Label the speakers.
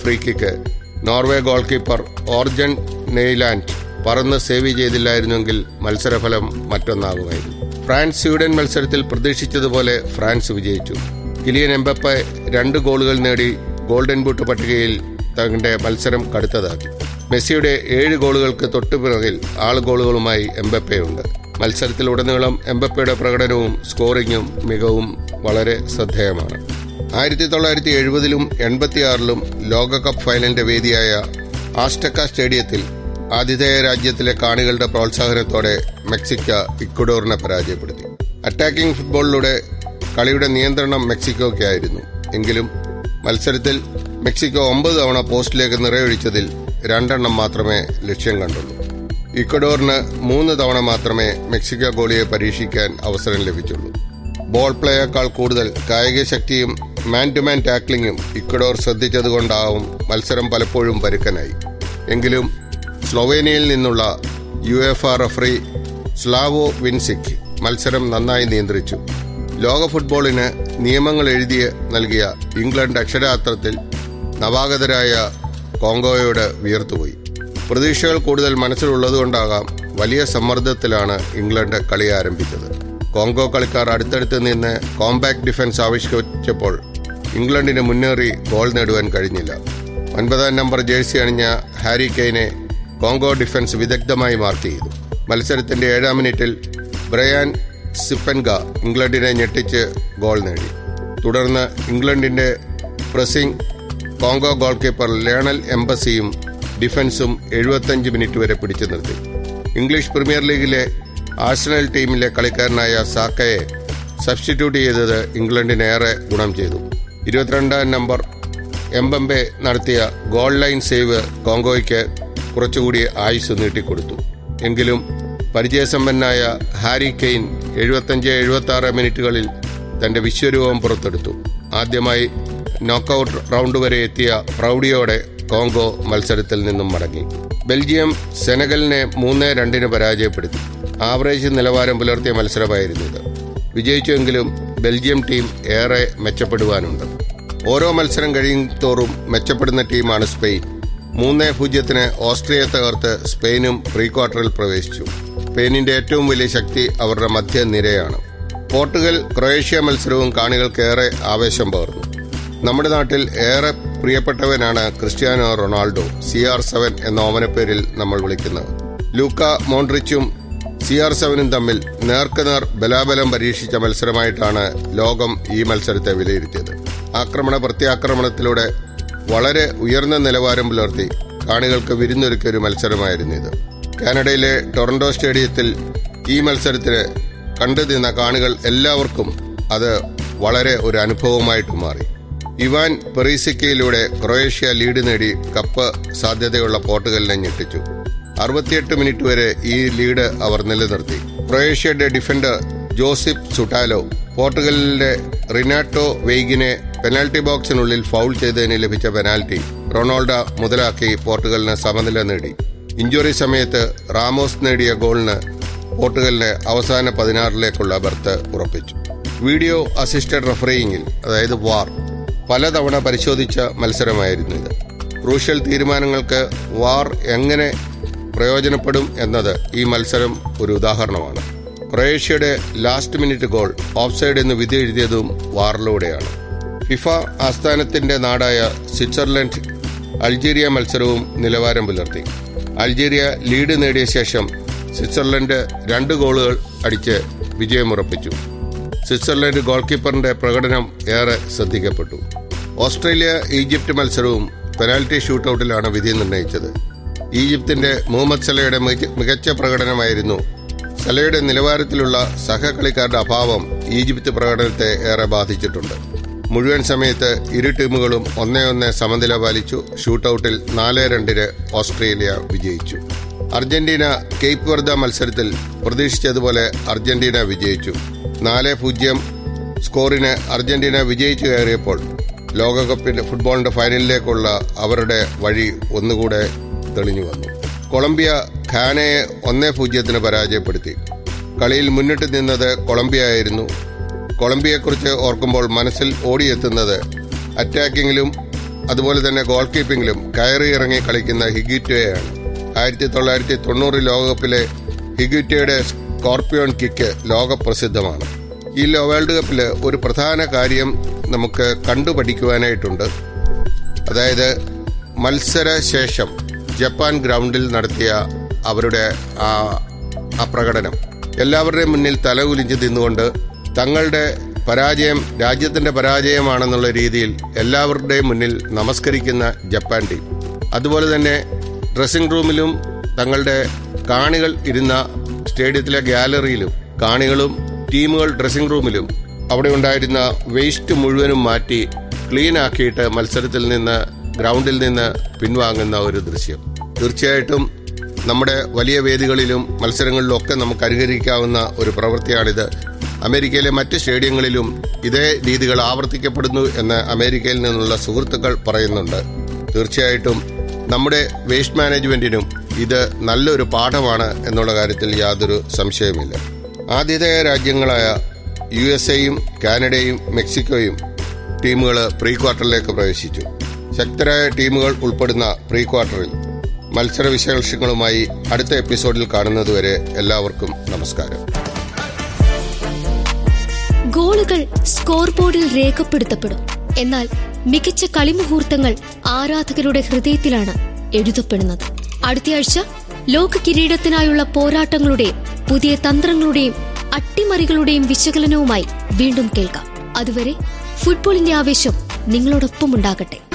Speaker 1: free kick Norway goalkeeper Orjan Nyland പറന്ന് save ചെയ്തില്ലായിരുന്നെങ്കിൽ മത്സരഫലം മറ്റൊന്നാകുമായിരുന്നു ഫ്രാൻസ് സ്വീഡൻ മത്സരത്തിൽ പ്രതീക്ഷിച്ചതുപോലെ ഫ്രാൻസ് വിജയിച്ചു കിലിയൻ എംബപ്പെ രണ്ട് ഗോളുകൾ നേടി ഗോൾഡൻ ബൂട്ട് പട്ടികയിൽ തങ്ങളുടെ മത്സരം കടുത്തതാക്കി മെസ്സിയുടെ ഏഴ് ഗോളുകൾക്ക് തൊട്ടുപിറകിൽ ആൾ ഗോളുകളുമായി എംബപ്പയുണ്ട് മത്സരത്തിലുടനീളം എംബപ്പയുടെ പ്രകടനവും സ്കോറിംഗും മികവും വളരെ ശ്രദ്ധേയമാണ് ആയിരത്തി തൊള്ളായിരത്തി എഴുപതിലും എൺപത്തിയാറിലും ലോകകപ്പ് ഫൈനലിന്റെ വേദിയായ ആസ്റ്റക്ക സ്റ്റേഡിയത്തിൽ ആതിഥേയ രാജ്യത്തിലെ കാണികളുടെ പ്രോത്സാഹനത്തോടെ മെക്സിക്ക ഇക്വഡോറിനെ പരാജയപ്പെടുത്തി അറ്റാക്കിംഗ് ഫുട്ബോളിലൂടെ കളിയുടെ നിയന്ത്രണം മെക്സിക്കോയ്ക്കായിരുന്നു എങ്കിലും മത്സരത്തിൽ മെക്സിക്കോ ഒമ്പത് തവണ പോസ്റ്റിലേക്ക് നിറയൊഴിച്ചതിൽ രണ്ടെണ്ണം മാത്രമേ ലക്ഷ്യം കണ്ടുള്ളൂ ഇക്വഡോറിന് മൂന്ന് തവണ മാത്രമേ മെക്സിക്കോ ഗോളിയെ പരീക്ഷിക്കാൻ അവസരം ലഭിച്ചുള്ളൂ ബോൾ പ്ലേയേക്കാൾ കൂടുതൽ കായിക ശക്തിയും മാൻ ടു മാൻ ടാക്ലിംഗും ഇക്വഡോർ ശ്രദ്ധിച്ചതുകൊണ്ടാവും മത്സരം പലപ്പോഴും പരുക്കനായി എങ്കിലും സ്ലൊവേനിയയിൽ നിന്നുള്ള U F R referee Slavko Vincic മത്സരം നന്നായി നിയന്ത്രിച്ചു ലോക ഫുട്ബോളിന് നിയമങ്ങൾ എഴുതി നൽകിയ ഇംഗ്ലണ്ട് അക്ഷരാർത്ഥത്തിൽ നവാഗതരായ കോങ്കോയോട് വിയർത്തുപോയി പ്രതീക്ഷകൾ കൂടുതൽ മനസ്സിലുള്ളതുകൊണ്ടാകാം വലിയ സമ്മർദ്ദത്തിലാണ് ഇംഗ്ലണ്ട് കളി ആരംഭിച്ചത് കോങ്കോ കളിക്കാർ അടുത്തടുത്ത് നിന്ന് കോമ്പാക്ട് ഡിഫൻസ് ആവിഷ്കരിച്ചപ്പോൾ ഇംഗ്ലണ്ടിന് മുന്നേറി ഗോൾ നേടുവാൻ കഴിഞ്ഞില്ല ഒൻപതാം നമ്പർ ജേഴ്സി അണിഞ്ഞ ഹാരി കെയ്നെ കോങ്കോ ഡിഫൻസ് വിദഗ്ധമായി മാർക്ക് ചെയ്തു മത്സരത്തിന്റെ ഏഴാം മിനിറ്റിൽ ബ്രയാൻ സിപ്പൻഗ ഇംഗ്ലണ്ടിനെ ഞെട്ടിച്ച് ഗോൾ നേടി തുടർന്ന് ഇംഗ്ലണ്ടിന്റെ pressing Congo goalkeeper Lionel എംബസിയും ഡിഫൻസും എഴുപത്തഞ്ച് മിനിറ്റ് വരെ പിടിച്ചു നിർത്തി ഇംഗ്ലീഷ് പ്രീമിയർ ലീഗിലെ ആഴ്സണൽ ടീമിലെ കളിക്കാരനായ സാക്കയെ സബ്സ്റ്റിറ്റ്യൂട്ട് ചെയ്തത് ഇംഗ്ലണ്ടിന് ഏറെ ഗുണം ചെയ്തു ഇരുപത്തിരണ്ടാം നമ്പർ എംബംബെ നടത്തിയ ഗോൾ ലൈൻ സേവ് കോങ്കോയ്ക്ക് കുറച്ചുകൂടി ആയുസ് നീട്ടിക്കൊടുത്തു എങ്കിലും പരിചയസമ്പന്നായ ഹാരി കെയ്ൻ എഴുപത്തഞ്ച് എഴുപത്തി ആറ് മിനിറ്റുകളിൽ തന്റെ വിശ്വരൂപം പുറത്തെടുത്തു ആദ്യമായി നോക്കൌട്ട് റൗണ്ട് വരെ എത്തിയ പ്രൗഢിയോടെ കോങ്കോ മത്സരത്തിൽ നിന്നും മടങ്ങി ബെൽജിയം സെനഗലിനെ മൂന്ന് രണ്ടിന് പരാജയപ്പെടുത്തി ആവറേജ് നിലവാരം പുലർത്തിയ മത്സരമായിരുന്നു ഇത് വിജയിച്ചുവെങ്കിലും ബെൽജിയം ടീം ഏറെ മെച്ചപ്പെടുവാനുണ്ട് ഓരോ മത്സരം കഴിയും തോറും മെച്ചപ്പെടുന്ന ടീമാണ് സ്പെയിൻ മൂന്ന് പൂജ്യത്തിന് ഓസ്ട്രിയയെ തകർത്ത് സ്പെയിനും പ്രീ ക്വാർട്ടറിൽ പ്രവേശിച്ചു സ്പെയിനിന്റെ ഏറ്റവും വലിയ ശക്തി അവരുടെ മധ്യനിരയാണ് പോർട്ടുഗൽ ക്രൊയേഷ്യ മത്സരവും കാണികൾക്കേറെ ആവേശം പകർന്നു നമ്മുടെ നാട്ടിൽ ഏറെ പ്രിയപ്പെട്ടവനാണ് Cristiano Ronaldo C R seven എന്ന ഓമനപ്പേരിൽ നമ്മൾ വിളിക്കുന്നത് ലൂക്ക മോൺട്രിച്ചും സി ആർ സെവനും തമ്മിൽ നേർക്കുനേർ ബലാബലം പരീക്ഷിച്ച മത്സരമായിട്ടാണ് ലോകം ഈ മത്സരത്തെ വിലയിരുത്തിയത് ആക്രമണ പ്രത്യാക്രമണത്തിലൂടെ വളരെ ഉയർന്ന നിലവാരം പുലർത്തി കാണികൾക്ക് വിരുന്നൊരുക്കിയ ഒരു മത്സരമായിരുന്നു ഇത് കാനഡയിലെ ടൊറന്റോ സ്റ്റേഡിയത്തിൽ ഈ മത്സരത്തിന് കണ്ടു നിന്ന കാണികൾ എല്ലാവർക്കും അത് വളരെ ഒരു അനുഭവമായിട്ട് മാറി ഇവാൻ പെറീസിക്കയിലൂടെ ക്രൊയേഷ്യ ലീഡ് നേടി കപ്പ് സാധ്യതയുള്ള പോർട്ടുഗലിനെ ഞെട്ടിച്ചു അറുപത്തിയെട്ട് മിനിറ്റ് വരെ ഈ ലീഡ് അവർ നിലനിർത്തി ക്രൊയേഷ്യയുടെ ഡിഫൻഡർ ജോസിഫ് സുട്ടാലോ പോർട്ടുഗലിന്റെ റിനാട്ടോ വെയ്ഗിനെ പെനാൽറ്റി ബോക്സിനുള്ളിൽ ഫൗൾ ചെയ്തതിന് ലഭിച്ച പെനാൽറ്റി റൊണാൾഡോ മുതലാക്കി പോർട്ടുഗലിന് സമനില നേടി ഇഞ്ചുറി സമയത്ത് റാമോസ് നേടിയ ഗോളിന് പോർട്ടുഗലിന് അവസാന പതിനാറിലേക്കുള്ള ബർത്ത് ഉറപ്പിച്ചു വീഡിയോ അസിസ്റ്റഡ് റഫറിയിങ്ങിൽ അതായത് വാർ പലതവണ പരിശോധിച്ച മത്സരമായിരുന്നു ഇത് ക്രൂഷ്യൽ തീരുമാനങ്ങൾക്ക് വാർ എങ്ങനെ പ്രയോജനപ്പെടും എന്നത് ഈ മത്സരം ഒരു ഉദാഹരണമാണ് ക്രൊയേഷ്യയുടെ ലാസ്റ്റ് മിനിറ്റ് ഗോൾ ഓഫ്സൈഡ് എന്ന് വിധി എഴുതിയതും വാറിലൂടെയാണ് ഫിഫ ആസ്ഥാനത്തിന്റെ നാടായ സ്വിറ്റ്സർലൻഡ് അൾജീരിയ മത്സരവും നിലവാരം പുലർത്തി അൾജീരിയ ലീഡ് നേടിയ ശേഷം സ്വിറ്റ്സർലൻഡ് രണ്ട് ഗോളുകൾ അടിച്ച് വിജയമുറപ്പിച്ചു സ്വിറ്റ്സർലൻഡ് ഗോൾ കീപ്പറിന്റെ പ്രകടനം ഏറെ ശ്രദ്ധിക്കപ്പെട്ടു ഓസ്ട്രേലിയ ഈജിപ്ത് മത്സരവും പെനാൽറ്റി ഷൂട്ടൌട്ടിലാണ് വിധി നിർണയിച്ചത് ഈജിപ്തിന്റെ മുഹമ്മദ് സലയുടെ മിക- മികച്ച പ്രകടനമായിരുന്നു സലയുടെ നിലവാരത്തിലുള്ള സഹകളിക്കാരുടെ അഭാവം ഈജിപ്ത് പ്രകടനത്തെ ഏറെ ബാധിച്ചിട്ടുണ്ട് മുഴുവൻ സമയത്ത് ഇരു ടീമുകളും ഒന്നേ ഒന്ന് സമനില പാലിച്ചു ഷൂട്ടൌട്ടിൽ നാല് രണ്ടിന് ഓസ്ട്രേലിയ വിജയിച്ചു അർജന്റീന കേപ്പ് വെർദ മത്സരത്തിൽ പ്രതീക്ഷിച്ചതുപോലെ അർജന്റീന വിജയിച്ചു നാല് പൂജ്യം സ്കോറിന് അർജന്റീന വിജയിച്ചു കയറിയപ്പോൾ ലോകകപ്പിന്റെ ഫുട്ബോളിന്റെ ഫൈനലിലേക്കുള്ള അവരുടെ വഴി ഒന്നുകൂടെ തെളിഞ്ഞു വന്നു കൊളംബിയ ഖാനയെ ഒന്നേ പൂജ്യത്തിന് പരാജയപ്പെടുത്തി കളിയിൽ മുന്നിട്ട് നിന്നത് കൊളംബിയ ആയിരുന്നു കൊളംബിയയെക്കുറിച്ച് ഓർക്കുമ്പോൾ മനസ്സിൽ ഓടിയെത്തുന്നത് അറ്റാക്കിങ്ങിലും അതുപോലെ തന്നെ ഗോൾ കീപ്പിംഗിലും കയറി ഇറങ്ങി കളിക്കുന്ന ഹിഗിറ്റോയാണ് ആയിരത്തി തൊള്ളായിരത്തി തൊണ്ണൂറ് ലോകകപ്പിലെ ഹിഗിറ്റോയുടെ സ്കോർപ്പിയോൺ കിക്ക് ലോകപ്രസിദ്ധമാണ് ഈ ലോ- വേൾഡ് കപ്പിൽ ഒരു പ്രധാന കാര്യം നമുക്ക് കണ്ടുപഠിക്കുവാനായിട്ടുണ്ട് അതായത് മത്സരശേഷം ജപ്പാൻ ഗ്രൗണ്ടിൽ നടത്തിയ അവരുടെ ആ ആ പ്രകടനം എല്ലാവരുടെയും മുന്നിൽ തലകുലിഞ്ച് നിന്നുകൊണ്ട് തങ്ങളുടെ പരാജയം രാജ്യത്തിന്റെ പരാജയമാണെന്നുള്ള രീതിയിൽ എല്ലാവരുടെയും മുന്നിൽ നമസ്കരിക്കുന്ന ജപ്പാൻ ടീം അതുപോലെ തന്നെ ഡ്രസ്സിംഗ് റൂമിലും തങ്ങളുടെ കാണികൾ ഇരുന്ന സ്റ്റേഡിയത്തിലെ ഗാലറിയിലും കാണികളും ടീമുകൾ ഡ്രസ്സിംഗ് റൂമിലും അവിടെ ഉണ്ടായിരുന്ന വേസ്റ്റ് മുഴുവനും മാറ്റി ക്ലീൻ ആക്കിയിട്ട് മത്സരത്തിൽ നിന്ന് ഗ്രൗണ്ടിൽ നിന്ന് പിൻവാങ്ങുന്ന ഒരു ദൃശ്യം തീർച്ചയായിട്ടും നമ്മുടെ വലിയ വേദികളിലും മത്സരങ്ങളിലും ഒക്കെ നമുക്ക് അനുകരിക്കാവുന്ന ഒരു പ്രവൃത്തിയാണിത് അമേരിക്കയിലെ മറ്റ് സ്റ്റേഡിയങ്ങളിലും ഇതേ രീതികൾ ആവർത്തിക്കപ്പെടുന്നു എന്ന് അമേരിക്കയിൽ നിന്നുള്ള സുഹൃത്തുക്കൾ പറയുന്നുണ്ട് തീർച്ചയായിട്ടും നമ്മുടെ വേസ്റ്റ് മാനേജ്മെന്റിനും ഇത് നല്ലൊരു പാഠമാണ് എന്നുള്ള കാര്യത്തിൽ യാതൊരു സംശയവുമില്ല ആതിഥേയ രാജ്യങ്ങളായ യു എസ് എയും കാനഡയും മെക്സിക്കോയും ടീമുകൾ പ്രീ ക്വാർട്ടറിലേക്ക് പ്രവേശിച്ചു ശക്തരായ ടീമുകൾ ഉൾപ്പെടുന്ന പ്രീ ക്വാർട്ടറിൽ മത്സര വിശേഷങ്ങളുമായി അടുത്ത എപ്പിസോഡിൽ കാണുന്നതുവരെ എല്ലാവർക്കും നമസ്കാരം
Speaker 2: ഗോളുകൾ സ്കോർ ബോർഡിൽ രേഖപ്പെടുത്തപ്പെടും എന്നാൽ മികച്ച കളിമുഹൂർത്തങ്ങൾ ആരാധകരുടെ ഹൃദയത്തിലാണ് എഴുതപ്പെടുന്നത് അടുത്തയാഴ്ച ലോക കിരീടത്തിനായുള്ള പോരാട്ടങ്ങളുടെയും പുതിയ തന്ത്രങ്ങളുടെയും അട്ടിമറികളുടെയും വിശകലനവുമായി വീണ്ടും കേൾക്കാം അതുവരെ ഫുട്ബോളിന്റെ ആവേശം നിങ്ങളോടൊപ്പം ഉണ്ടാകട്ടെ